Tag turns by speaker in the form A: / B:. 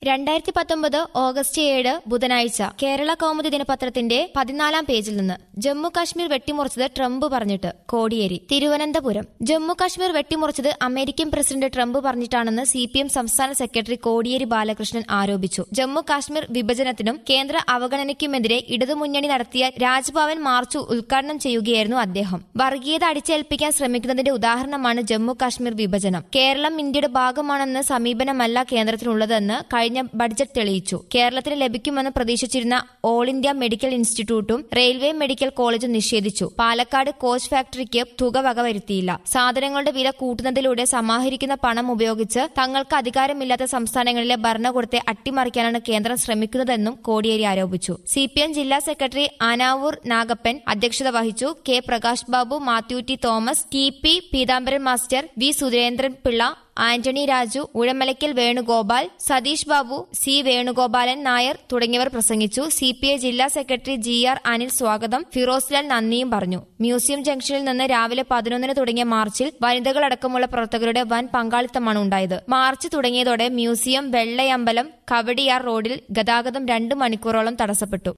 A: രണ്ടായിരത്തി പത്തൊമ്പത് ഓഗസ്റ്റ് ഏഴ് ബുധനാഴ്ച കേരള കൗമുദി ദിനപത്രത്തിന്റെ പതിനാലാം പേജിൽ നിന്ന് ജമ്മു കാശ്മീർ വെട്ടിമുറിച്ചത് ട്രംപ് പറഞ്ഞിട്ട് കോടിയേരി തിരുവനന്തപുരം ജമ്മു കാശ്മീർ വെട്ടിമുറിച്ചത് അമേരിക്കൻ പ്രസിഡന്റ് ട്രംപ് പറഞ്ഞിട്ടാണെന്ന് സി പി എം സംസ്ഥാന സെക്രട്ടറി കോടിയേരി ബാലകൃഷ്ണൻ ആരോപിച്ചു ജമ്മു കാശ്മീർ വിഭജനത്തിനും കേന്ദ്ര അവഗണനയ്ക്കുമെതിരെ ഇടതുമുന്നണി നടത്തിയ രാജ്ഭവൻ മാർച്ച് ഉദ്ഘാടനം ചെയ്യുകയായിരുന്നു അദ്ദേഹം വർഗീയത അടിച്ചേൽപ്പിക്കാൻ ശ്രമിക്കുന്നതിന്റെ ഉദാഹരണമാണ് ജമ്മു കാശ്മീർ വിഭജനം കേരളം ഇന്ത്യയുടെ ഭാഗമാണെന്ന സമീപനമല്ല കേന്ദ്രത്തിനുള്ളതെന്ന് കഴിഞ്ഞ ബഡ്ജറ്റ് തെളിയിച്ചു കേരളത്തിന് ലഭിക്കുമെന്ന് പ്രതീക്ഷിച്ചിരുന്ന ഓൾ ഇന്ത്യ മെഡിക്കൽ ഇൻസ്റ്റിറ്റ്യൂട്ടും റെയിൽവേ മെഡിക്കൽ കോളേജും നിഷേധിച്ചു പാലക്കാട് കോച്ച് ഫാക്ടറിക്ക് തുക വകവരുത്തിയില്ല സാധനങ്ങളുടെ വില കൂട്ടുന്നതിലൂടെ സമാഹരിക്കുന്ന പണം ഉപയോഗിച്ച് തങ്ങൾക്ക് അധികാരമില്ലാത്ത സംസ്ഥാനങ്ങളിലെ ഭരണകൂടത്തെ അട്ടിമറിക്കാനാണ് കേന്ദ്രം ശ്രമിക്കുന്നതെന്നും കോടിയേരി ആരോപിച്ചു സി പി എം ജില്ലാ സെക്രട്ടറി ആനാവൂർ നാഗപ്പൻ അധ്യക്ഷത വഹിച്ചു K Prakash Babu Mathew T Thomas T P Peethambaran master V Surendran Pillai Antony Raju Uzhamalakkal Venugopal Satheesh Babu C Venugopalan Nair തുടങ്ങിയവർ പ്രസംഗിച്ചു സി പി ഐ ജില്ലാ സെക്രട്ടറി ജി ആർ അനിൽ സ്വാഗതം ഫിറോസ് ലാൽ നന്ദിയും പറഞ്ഞു മ്യൂസിയം ജംഗ്ഷനിൽ നിന്ന് രാവിലെ പതിനൊന്നിന് തുടങ്ങിയ മാർച്ചിൽ വനിതകളടക്കമുള്ള പ്രവർത്തകരുടെ വൻ പങ്കാളിത്തമാണ് ഉണ്ടായത് മാർച്ച് തുടങ്ങിയതോടെ മ്യൂസിയം വെള്ളയമ്പലം കവടിയാർ റോഡിൽ ഗതാഗതം രണ്ട് മണിക്കൂറോളം തടസ്സപ്പെട്ടു